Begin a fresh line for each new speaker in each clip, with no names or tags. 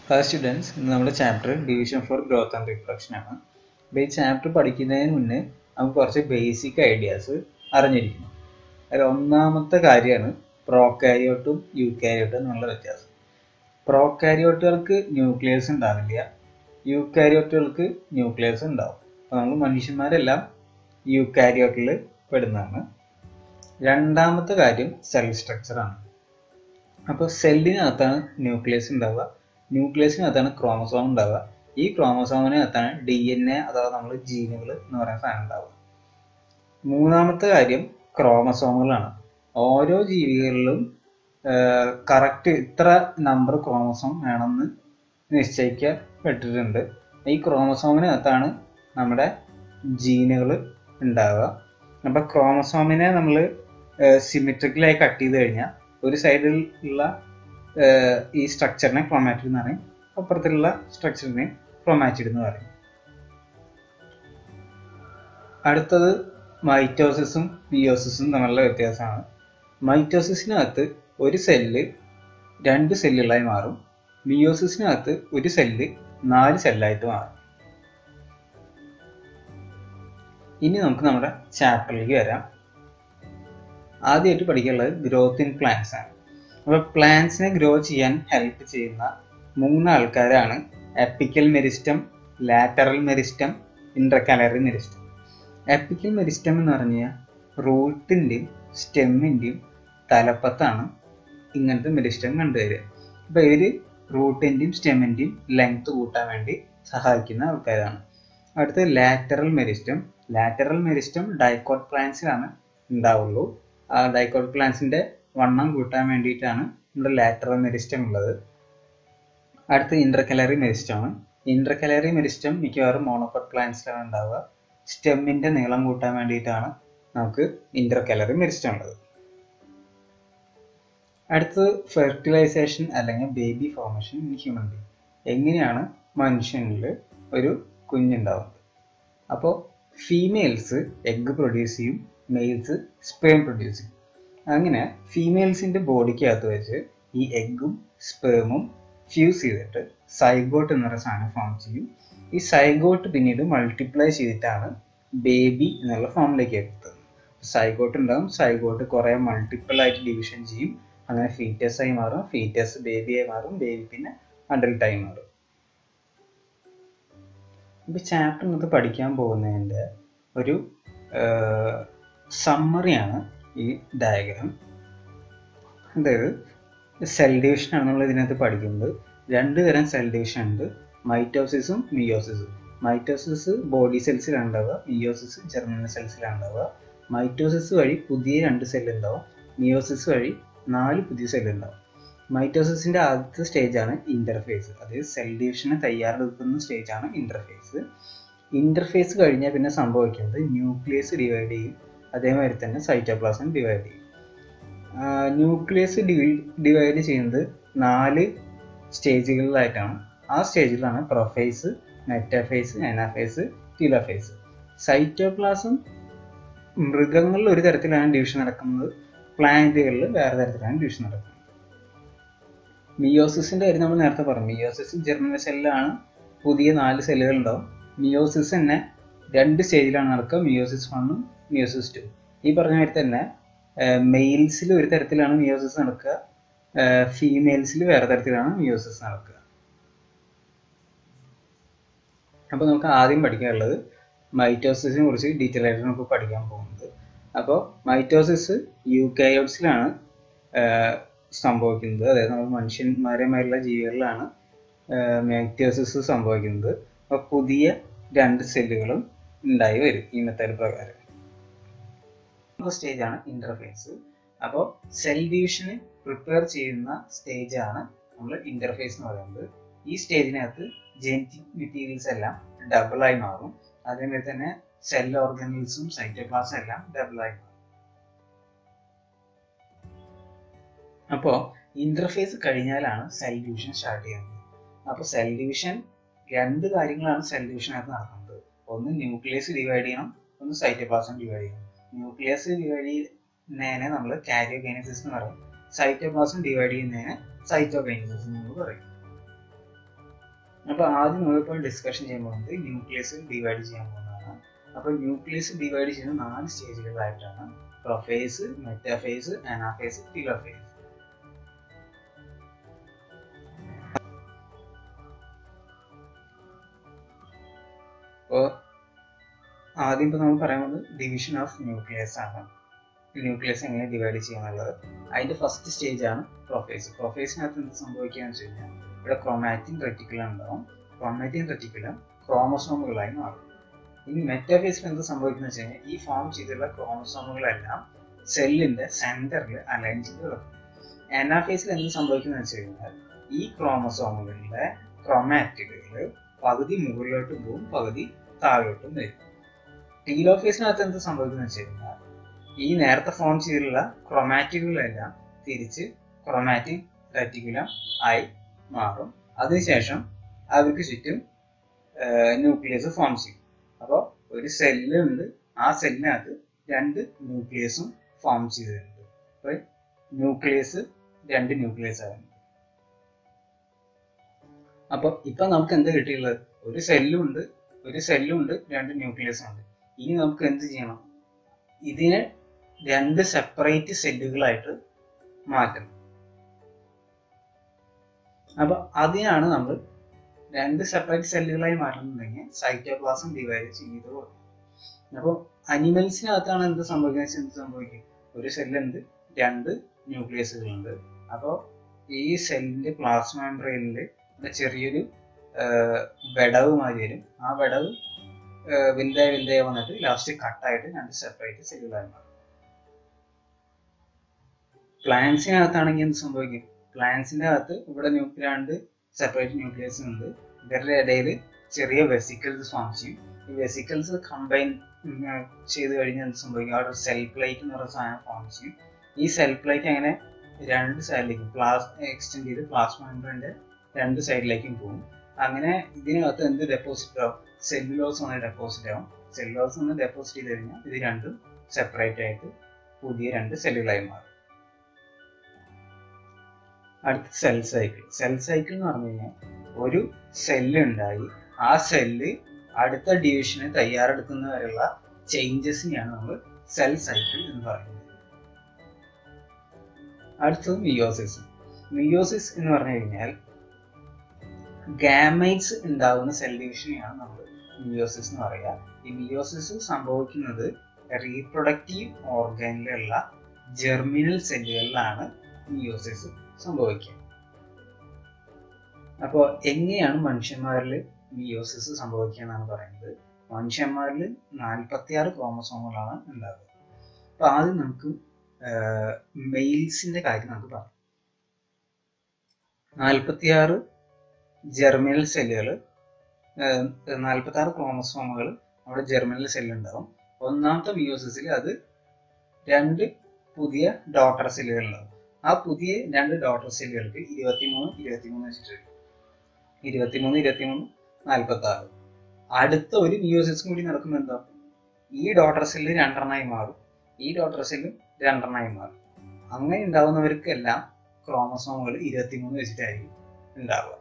hello students ഇന്ന് നമ്മുടെ chapter division four growth and reproduction ആണ് അപ്പോൾ ഈ ചാപ്റ്റർ പഠിക്കുന്നതിന് മുന്നേ നമുക്ക് കുറച്ച് ബേസിക് ഐഡിയാസ് അറിഞ്ഞിരിക്കണം അതിൽ ഒന്നാമത്തെ കാര്യമാണ് പ്രോകാരിയോട്ടും യൂക്കാരിയോട്ടും എന്നുള്ള വ്യത്യാസം പ്രോകാരിയോട്ടുകൾക്ക് ന്യൂക്ലിയസ് ഉണ്ടാവില്ല യൂക്കാരിയോട്ടുകൾക്ക് ന്യൂക്ലിയസ് ഉണ്ടാവും അപ്പോൾ നമ്മൾ മനുഷ്യന്മാരെല്ലാം യൂക്കാരിയോട്ടിൽ പെടുന്നതാണ് രണ്ടാമത്തെ കാര്യം സെൽ സ്ട്രക്ചറാണ് അപ്പോൾ സെല്ലിനകത്താണ് ന്യൂക്ലിയസ് ഉണ്ടാവുക ന്യൂക്ലിയസിനകത്താണ് ക്രോമസോം ഉണ്ടാവുക ഈ ക്രോമസോമിനകത്താണ് ഡി എൻ എ അഥവാ നമ്മൾ ജീനുകൾ എന്ന് പറയുന്ന സാധനം ഉണ്ടാവുക മൂന്നാമത്തെ കാര്യം ക്രോമസോമുകളാണ് ഓരോ ജീവികളിലും കറക്റ്റ് ഇത്ര നമ്പർ ക്രോമസോം വേണമെന്ന് നിശ്ചയിക്കപ്പെട്ടിട്ടുണ്ട് ഈ ക്രോമസോമിനകത്താണ് നമ്മുടെ ജീനുകൾ ഉണ്ടാവുക അപ്പോൾ ക്രോമസോമിനെ നമ്മൾ സിമെട്രിക്കലായി കട്ട് ചെയ്ത് കഴിഞ്ഞാൽ ഒരു സൈഡിൽ ഉള്ള ഈ സ്ട്രക്ചറിനെ ക്രോമാറ്റിഡ് എന്ന് പറയും അപ്പുറത്തുള്ള സ്ട്രക്ചറിനെ ക്രോമാറ്റിഡ് എന്ന് പറയും അടുത്തത് മൈറ്റോസിസും മിയോസിസും തമ്മിലുള്ള വ്യത്യാസമാണ് മൈറ്റോസിസിനകത്ത് ഒരു സെല്ല് രണ്ട് സെല്ലുകളായി മാറും മിയോസിസിനകത്ത് ഒരു സെല്ല് നാല് സെല്ലായിട്ട് മാറും ഇനി നമുക്ക് നമ്മുടെ ചാപ്റ്ററിലേക്ക് വരാം ആദ്യമായിട്ട് പഠിക്കാനുള്ളത് ഗ്രോത്ത് ഇൻ പ്ലാന്റ്സ് ആണ് അപ്പോൾ പ്ലാന്റ്സിനെ ഗ്രോ ചെയ്യാൻ ഹെൽപ്പ് ചെയ്യുന്ന മൂന്ന് ആൾക്കാരാണ് apical meristem lateral meristem intercalary meristem apical meristem എന്ന് പറഞ്ഞാൽ റൂട്ടിൻ്റെയും സ്റ്റെമ്മിൻ്റെയും തലപ്പത്താണ് ഇങ്ങനത്തെ മെരിസ്റ്റം കണ്ടുവരിക അപ്പോൾ ഇവർ റൂട്ടിൻ്റെയും സ്റ്റെമ്മിൻ്റെയും ലെങ്ത് കൂട്ടാൻ വേണ്ടി സഹായിക്കുന്ന ആൾക്കാരാണ് അടുത്ത lateral meristem lateral meristem dicot പ്ലാന്റ്സിലാണ് ഉണ്ടാവുള്ളൂ ആ ഡൈക്കോട്ട് പ്ലാന്റ്സിന്റെ വണ്ണം കൂട്ടാൻ വേണ്ടിയിട്ടാണ് നമ്മുടെ ലാറ്ററൽ മെരിസ്റ്റം ഉള്ളത് അടുത്ത ഇന്റർകലറി മെരിസ്റ്റം ആണ് ഇന്റർകലറി മെരിസ്റ്റം മിക്കവാറും മോണോക്കോട്ട് പ്ലാന്റ്സിലാണ് ഉണ്ടാവുക സ്റ്റെമ്മിന്റെ നീളം കൂട്ടാൻ വേണ്ടിയിട്ടാണ് നമുക്ക് ഇന്റർകലറി മെരിസ്റ്റം ഉള്ളത് അടുത്തത് ഫെർട്ടിലൈസേഷൻ അല്ലെങ്കിൽ baby formation in human being എങ്ങനെയാണ് മനുഷ്യനിൽ ഒരു കുഞ്ഞുണ്ടാവുന്നത് അപ്പോൾ ഫീമെയിൽസ് എഗ്ഗ് പ്രൊഡ്യൂസ് ചെയ്യും മെയിൽസ് സ്പേം പ്രൊഡ്യൂസ് ചെയ്യും അങ്ങനെ ഫീമെയിൽസിന്റെ ബോഡിക്കകത്ത് വെച്ച് ഈ എഗ്ഗും സ്പേമും ഫ്യൂസ് ചെയ്തിട്ട് സൈഗോട്ട് എന്ന് പറയുന്ന സാധനം ഫോം ചെയ്യും ഈ സൈഗോട്ട് പിന്നീട് മൾട്ടിപ്ലൈ ചെയ്തിട്ടാണ് ബേബി എന്നുള്ള ഫോമിലേക്ക് എത്തുന്നത് സൈഗോട്ട് ഉണ്ടാകും സൈഗോട്ട് കുറേ മൾട്ടിപ്പിൾ ആയിട്ട് ഡിവിഷൻ ചെയ്യും അങ്ങനെ ഫീറ്റസ് ആയി മാറും ഫീറ്റസ് ബേബിയായി മാറും ബേബി പിന്നെ അഡൽട്ട് ആയി മാറും ഇപ്പൊ ചാപ്റ്റർ ഇന്നത്തെ പഠിക്കാൻ പോകുന്നതിൻ്റെ ഒരു സമ്മറിയാണ് ഈ ഡയഗ്രാം അതായത് സെൽ ഡിവിഷൻ ആണ് നമ്മൾ ഇതിനകത്ത് പഠിക്കുന്നത് രണ്ട് തരം സെൽ ഡിവിഷൻ ഉണ്ട് മൈറ്റോസിസും മിയോസിസും മൈറ്റോസിസ് ബോഡി സെൽസിലാണ് ഉണ്ടാവുക മിയോസിസ് ജെർമിനൽ സെൽസിലാണ് ഉണ്ടാവുക മൈറ്റോസിസ് വഴി പുതിയ രണ്ട് സെൽ ഉണ്ടാവും മിയോസിസ് വഴി നാല് പുതിയ സെൽ ഉണ്ടാവും മൈറ്റോസിസിന്റെ ആദ്യത്തെ സ്റ്റേജ് ആണ് ഇന്റർഫേസ് അതായത് സെൽ ഡിവിഷന് തയ്യാറെടുക്കുന്ന സ്റ്റേജ് ആണ് ഇന്റർഫേസ് ഇന്റർഫേസ് കഴിഞ്ഞാൽ പിന്നെ സംഭവിക്കുന്നത് ന്യൂക്ലിയസ് ഡിവൈഡ് ചെയ്യും അതേമാതിരി തന്നെ സൈറ്റോപ്ലാസം ഡിവൈഡ് ചെയ്യും ന്യൂക്ലിയസ് ഡിവൈഡ് ചെയ്യുന്നത് നാല് സ്റ്റേജുകളിലായിട്ടാണ് ആ സ്റ്റേജിലാണ് prophase metaphase anaphase telophase cytoplasm മൃഗങ്ങളിൽ ഒരു തരത്തിലാണ് ഡിവിഷൻ നടക്കുന്നത് പ്ലാന്റുകളിൽ വേറെ തരത്തിലാണ് ഡിവിഷൻ നടക്കുന്നത് മിയോസിസിന്റെ കാര്യം നമ്മൾ നേരത്തെ പറഞ്ഞു മിയോസിസ് ജെർമിനൽ സെല്ലാണ് പുതിയ നാല് സെല്ലുകൾ ഉണ്ടാവും മിയോസിസ് തന്നെ രണ്ട് സ്റ്റേജിലാണ് നടക്കുക മിയോസിസ് വണ്ണും മിയോസിസ് ടു ഈ പറഞ്ഞ മാതിരി തന്നെ മെയിൽസിൽ ഒരു തരത്തിലാണ് മിയോസിസ് നടക്കുക ഫീമെയിൽസിൽ വേറെ തരത്തിലാണ് മിയോസിസ് നടക്കുക അപ്പോൾ നമുക്ക് ആദ്യം പഠിക്കാനുള്ളത് മൈറ്റോസിസിനെ കുറിച്ച് ഡീറ്റെയിൽ ആയിട്ട് നമുക്ക് പഠിക്കാൻ പോകുന്നത് അപ്പോൾ മൈറ്റോസിസ് യൂക്കായോട്സിലാണ് സംഭവിക്കുന്നത് അതായത് നമ്മൾ മനുഷ്യന്മാരെമാരുള്ള ജീവികളിലാണ് മൈറ്റോസിസ് സംഭവിക്കുന്നത് അപ്പോൾ പുതിയ രണ്ട് സെല്ലുകളും ഉണ്ടായി വരും ഈ മെത്തേഡ് പ്രകാരം സ്റ്റേജ് ആണ് ഇന്റർഫേസ് അപ്പോൾ സെൽ ഡിവിഷന് പ്രിപ്പയർ ചെയ്യുന്ന സ്റ്റേജ് ആണ് നമ്മൾ ഇന്റർഫേസ് എന്ന് പറയുന്നത് ഈ സ്റ്റേജിനകത്ത് ജെനറ്റിക് മെറ്റീരിയൽസ് എല്ലാം ഡബിൾ ആയി മാറും അതേമാതിരി തന്നെ സെൽ ഓർഗനൽസും സൈറ്റോപ്ലാസും എല്ലാം ഡബിൾ ആയി മാറും അപ്പോൾ ഇന്റർഫേസ് കഴിഞ്ഞാലാണ് സെൽ ഡിവിഷൻ സ്റ്റാർട്ട് ചെയ്യുന്നത് അപ്പോൾ സെൽ ഡിവിഷൻ രണ്ട് കാര്യങ്ങളാണ് സെൽ ഡിവിഷനകത്ത് നടക്കുന്നത് ഒന്ന് ന്യൂക്ലിയസ് ഡിവൈഡ് ചെയ്യണം ഒന്ന് സൈറ്റോപ്ലാസം ഡിവൈഡ് ചെയ്യണം ന്യൂക്ലിയസ് ഡിവൈഡ് ചെയ്യുന്നതിനെ നമ്മൾ കാരിയോഗൈനസിസ് എന്ന് പറയും സൈറ്റോപ്ലാസം ഡിവൈഡ് ചെയ്യുന്നതിനെ സൈറ്റോകൈനസിസ് എന്ന് പറയും അപ്പോൾ ആദ്യം നമ്മളിപ്പോൾ ഡിസ്കഷൻ ചെയ്യാൻ പോകുന്നത് ന്യൂക്ലിയസ് ഡിവൈഡ് ചെയ്യാൻ പോകുന്നതാണ് അപ്പോൾ ന്യൂക്ലിയസ് ഡിവൈഡ് ചെയ്യുന്ന നാല് സ്റ്റേജുകളായിട്ടാണ് പ്രൊഫേസ് മെറ്റാഫേസ് അനാഫേസ് ടിലോഫേസ് അപ്പോൾ ആദ്യം ഇപ്പോൾ നമ്മൾ പറയുന്നത് ഡിവിഷൻ ഓഫ് ന്യൂക്ലിയസ് ആണ് ന്യൂക്ലിയസ് എങ്ങനെ ഡിവൈഡ് ചെയ്യാന്നുള്ളത് അതിന്റെ ഫസ്റ്റ് സ്റ്റേജ് ആണ് പ്രൊഫേസ് പ്രൊഫേസിനകത്ത് എന്ത് സംഭവിക്കുക എന്ന് വെച്ച് കഴിഞ്ഞാൽ ഇവിടെ ക്രോമാറ്റിൻ റെറ്റിക്കുലം ഉണ്ടാവും ക്രോമാറ്റിൻ റെറ്റിക്കുലം ക്രോമസോമുകളായി മാറും ഇനി മെറ്റാഫേസിൽ എന്ത് സംഭവിക്കുന്ന വെച്ച് കഴിഞ്ഞാൽ ഈ ഫോം ചെയ്തിട്ടുള്ള ക്രോമസോമുകളെല്ലാം സെല്ലിന്റെ സെന്ററിൽ അലൈൻ ചെയ്ത് കിടക്കും അനാഫേസിൽ എന്ത് സംഭവിക്കുന്ന വെച്ച് കഴിഞ്ഞാൽ ഈ ക്രോമസോമുകളിലെ ക്രോമാറ്റിഡുകൾ പകുതി മുകളിലോട്ട് പോകും പകുതി താഴോട്ടും വരും ടീലോഫേസിനകത്ത് എന്ത് സംഭവിക്കുന്ന വെച്ച് കഴിഞ്ഞാൽ ഈ നേരത്തെ ഫോം ചെയ്തിട്ടുള്ള ക്രൊമാറ്റിക്കുകളെല്ലാം തിരിച്ച് ക്രൊമാറ്റിൻ റെറ്റിക്കുലം ആയി മാറും അതിനുശേഷം അവർക്ക് ചുറ്റും ന്യൂക്ലിയസ് ഫോം ചെയ്യും അപ്പോൾ ഒരു സെല്ല് ഉണ്ട് ആ സെല്ലിനകത്ത് രണ്ട് ന്യൂക്ലിയസും ഫോം ചെയ്തിട്ടുണ്ട് അപ്പോൾ ന്യൂക്ലിയസ് രണ്ട് ന്യൂക്ലിയസ് ആയിരുന്നു അപ്പോൾ ഇപ്പൊ നമുക്ക് എന്ത് കിട്ടിയുള്ളത് ഒരു സെല്ലും ഉണ്ട് ഒരു സെല്ലും ഉണ്ട് രണ്ട് ന്യൂക്ലിയസും ഉണ്ട് ഇനി നമുക്ക് എന്ത് ചെയ്യണം ഇതിനെ രണ്ട് സെപ്പറേറ്റ് സെല്ലുകളായിട്ട് മാറ്റണം അപ്പൊ അതിനാണ് നമ്മൾ രണ്ട് സെപ്പറേറ്റ് സെല്ലുകളായി മാറ്റുന്നുണ്ടെങ്കിൽ സൈറ്റോപ്ലാസം ഡിവൈഡ് ചെയ്ത് കൊടുക്കും അപ്പോൾ അനിമൽസിനകത്താണ് എന്ത് സംഭവിക്കുന്നത് എന്ത് സംഭവിക്കും ഒരു സെല്ലുണ്ട് രണ്ട് ന്യൂക്ലിയസുകളുണ്ട് അപ്പോൾ ഈ സെല്ലിന്റെ പ്ലാസ്മ മെമ്പറൈനിൽ ചെറിയൊരു വിടവ് മാതിരി വരും ആ വിടവ് വലുതായി വലുതായി വന്നിട്ട് ലാസ്റ്റ് കട്ടായിട്ട് രണ്ട് സെപ്പറേറ്റ് സെല്ലുകളായി മാറും പ്ലാന്റ്സിനകത്താണെങ്കിൽ എന്ത് സംഭവിക്കും പ്ലാന്റ്സിന്റെ അകത്ത് ഇവിടെ രണ്ട് സെപ്പറേറ്റ് ന്യൂക്ലിയസ് ഉണ്ട് ഇവരുടെ ഇടയിൽ ചെറിയ വെസിക്കിൾസ് ഫോം ചെയ്യും ഈ വെസിക്കിൾസ് കമ്പൈൻ ചെയ്ത് കഴിഞ്ഞാൽ എന്ത് സംഭവിക്കും അവിടെ സെൽ പ്ലേറ്റ് എന്ന് പറയുന്ന സാധനം ഫോം ചെയ്യും ഈ സെൽ പ്ലേറ്റ് അങ്ങനെ രണ്ട് സൈഡിലേക്കും പ്ലാസ് എക്സ്റ്റെൻഡ് ചെയ്ത് പ്ലാസ്മ മെമ്പറിന്റെ രണ്ട് സൈഡിലേക്കും പോകും അങ്ങനെ ഇതിനകത്ത് എന്ത് ഡെപ്പോസിറ്റ് ആവും സെല്ലുലോസ് വന്ന് ഡെപ്പോസിറ്റ് ആവും സെല്ലുലോസ് വന്ന് ഡെപ്പോസിറ്റ് ചെയ്ത് കഴിഞ്ഞാൽ ഇത് രണ്ടും സെപ്പറേറ്റ് ആയിട്ട് പുതിയ രണ്ട് സെല്ലുകളായി മാറും അടുത്ത സെൽ സൈക്കിൾ സെൽ സൈക്കിൾ എന്ന് പറഞ്ഞു കഴിഞ്ഞാൽ ഒരു സെല്ല് ഉണ്ടായി ആ സെല്ല് അടുത്ത ഡിവിഷന് തയ്യാറെടുക്കുന്ന വരെയുള്ള ചേഞ്ചസിനെയാണ് നമ്മൾ സെൽ സൈക്കിൾ എന്ന് പറയുന്നത് അടുത്തത് മിയോസിസ് മിയോസിസ് എന്ന് പറഞ്ഞു കഴിഞ്ഞാൽ ഗാമൈറ്റ്സ് ഉണ്ടാകുന്ന സെൽ ഡിവിഷനെയാണ് നമ്മൾ മിയോസിസ് എന്ന് പറയുക ഈ മിയോസിസ് സംഭവിക്കുന്നത് റീപ്രൊഡക്റ്റീവ് ഓർഗനിലുള്ള ജെർമിനൽ സെല്ലുകളിലാണ് മിയോസിസ് സംഭവിക്കുക അപ്പോൾ എങ്ങനെയാണ് മനുഷ്യന്മാരിൽ മിയോസിസ് സംഭവിക്കുക എന്നാണ് പറയുന്നത് മനുഷ്യന്മാരിൽ നാൽപ്പത്തിയാറ് ക്രോമസോമുകളാണ് ഉണ്ടാകുക അപ്പൊ ആദ്യം നമുക്ക് മെയിൽസിന്റെ കാര്യം നമുക്ക് പറയാം നാൽപ്പത്തിയാറ് ജെർമിനൽ സെല്ലുകൾ നാൽപ്പത്തി ആറ് ക്രോമസോമുകൾ അവിടെ ജെർമിനൽ സെല്ല് ഉണ്ടാവും ഒന്നാമത്തെ മിയോസിസിൽ അത് രണ്ട് പുതിയ ഡോട്ടർ സെല്ലുകൾ ഉണ്ടാവും ആ പുതിയ രണ്ട് ഡോട്ടർ സെല്ലുകൾക്ക് ഇരുപത്തിമൂന്ന് ഇരുപത്തിമൂന്ന് വെച്ചിട്ട് ഇരുപത്തിമൂന്ന് ഇരുപത്തിമൂന്ന് നാൽപ്പത്തി ആറ് അടുത്ത ഒരു മിയോസിസ് കൂടി നടക്കുമ്പോൾ എന്താ ഈ ഡോട്ടർ സെല്ല് രണ്ടെണ്ണമായി മാറും ഈ ഡോട്ടർ സെല്ല് രണ്ടെണ്ണമായി മാറും അങ്ങനെ ഉണ്ടാവുന്നവർക്കെല്ലാം ക്രോമസോമുകൾ ഇരുപത്തിമൂന്ന് വെച്ചിട്ടായിരിക്കും ഉണ്ടാവുക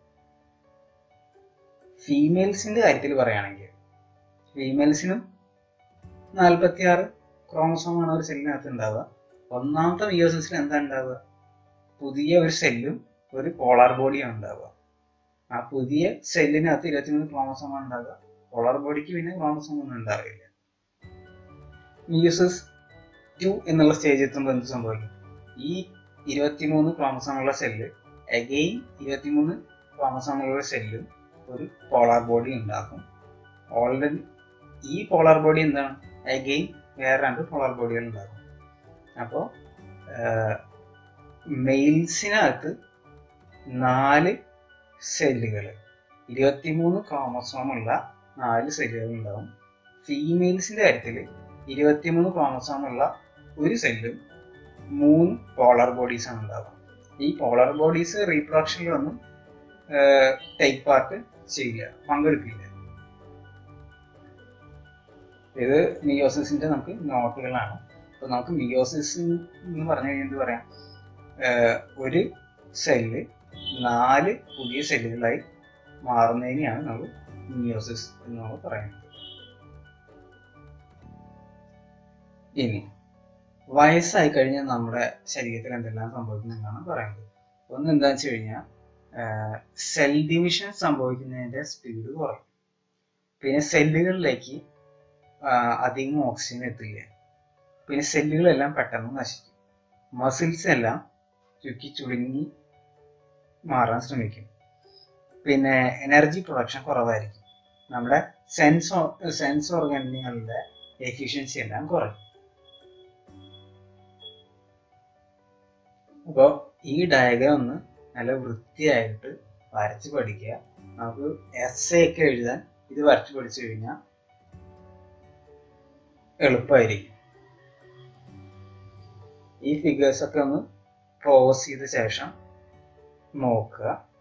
ഫീമെയിൽസിന്റെ കാര്യത്തിൽ പറയുകയാണെങ്കിൽ ഫീമെയിൽസിനും നാൽപ്പത്തി ആറ് ക്രോമസോമാണ് ഒരു സെല്ലിനകത്ത് ഉണ്ടാവുക ഒന്നാമത്തെ മിയോസിസിൽ എന്താ ഉണ്ടാവുക പുതിയ ഒരു സെല്ലും ഒരു പോളാർ ബോഡിയാണ് ഉണ്ടാവുക ആ പുതിയ സെല്ലിനകത്ത് ഇരുപത്തിമൂന്ന് ക്രോമസോമാണ് ഉണ്ടാവുക പോളാർ ബോഡിക്ക് പിന്നെ ക്രോമസോം ഒന്നും ഉണ്ടാവില്ല മിയോസിസ് ടു എന്നുള്ള സ്റ്റേജ് എത്തുമ്പോൾ എന്ത് സംഭവിക്കും ഈ ഇരുപത്തിമൂന്ന് ക്രോമസോമുള്ള സെല്ല് അഗെയിൻ ഇരുപത്തിമൂന്ന് ക്രോമസോമുള്ള സെല്ലും ഒരു പോളാർ ബോഡി ഉണ്ടാക്കും ഓൾറെഡി ഈ പോളാർ ബോഡി എന്താണ് അഗെയിൻ വേറെ രണ്ട് പോളാർ ബോഡികൾ ഉണ്ടാക്കും അപ്പോൾ മെയിൽസിനകത്ത് നാല് സെല്ലുകൾ ഇരുപത്തിമൂന്ന് ക്രോമസോമുള്ള നാല് സെല്ലുകൾ ഉണ്ടാവും ഫീമെയിൽസിന്റെ കാര്യത്തിൽ ഇരുപത്തിമൂന്ന് ക്രോമസോമുള്ള ഒരു സെല്ലും മൂന്ന് പോളാർ ബോഡീസ് ആണ് ഉണ്ടാവുക ഈ പോളാർ ബോഡീസ് റീപ്രൊഡക്ഷനിലൊന്നും ടേക്ക് പാർട്ട് ചെയ്യില്ല പങ്കെടുക്കില്ല ഇത് മിയോസിസിന്റെ നമുക്ക് നോട്ടുകളാണ് അപ്പൊ നമുക്ക് മിയോസിസ് എന്ന് പറഞ്ഞു കഴിഞ്ഞാൽ എന്ത് പറയാം ഒരു സെല്ല് നാല് പുതിയ സെല്ലുകളായി മാറുന്നതിനെയാണ് നമ്മൾ മിയോസിസ് എന്ന് നമ്മൾ പറയുന്നത് ഇനി വയസ്സായി കഴിഞ്ഞാൽ നമ്മുടെ ശരീരത്തിൽ എന്തെല്ലാം സംഭവിക്കുന്നതെന്നാണ് പറയുന്നത് ഒന്ന് എന്താണെന്ന് വെച്ച് കഴിഞ്ഞാൽ സെൽ ഡിവിഷൻ സംഭവിക്കുന്നതിന്റെ സ്പീഡ് കുറയും പിന്നെ സെല്ലുകളിലേക്ക് അധികം ഓക്സിജൻ എത്തില്ല പിന്നെ സെല്ലുകളെല്ലാം പെട്ടെന്ന് നശിക്കും മസിൽസ് എല്ലാം ചുക്കി ചുരുങ്ങി മാറാൻ ശ്രമിക്കും പിന്നെ എനർജി പ്രൊഡക്ഷൻ കുറവായിരിക്കും നമ്മുടെ സെൻസ് സെൻസ് ഓർഗനുകളുടെ എഫിഷ്യൻസി എല്ലാം കുറയും അപ്പോൾ ഈ ഡയഗ്രാം ഒന്ന് നല്ല വൃത്തിയായിട്ട് വരച്ച് പഠിക്കുക നമുക്ക് എസ് എ ഒക്കെ എഴുതാൻ ഇത് വരച്ച് പഠിച്ചു കഴിഞ്ഞാൽ എളുപ്പമായിരിക്കും ഈ ഫിഗേഴ്സ് ഒക്കെ ഒന്ന് പോസ് ചെയ്ത ശേഷം നോക്കുക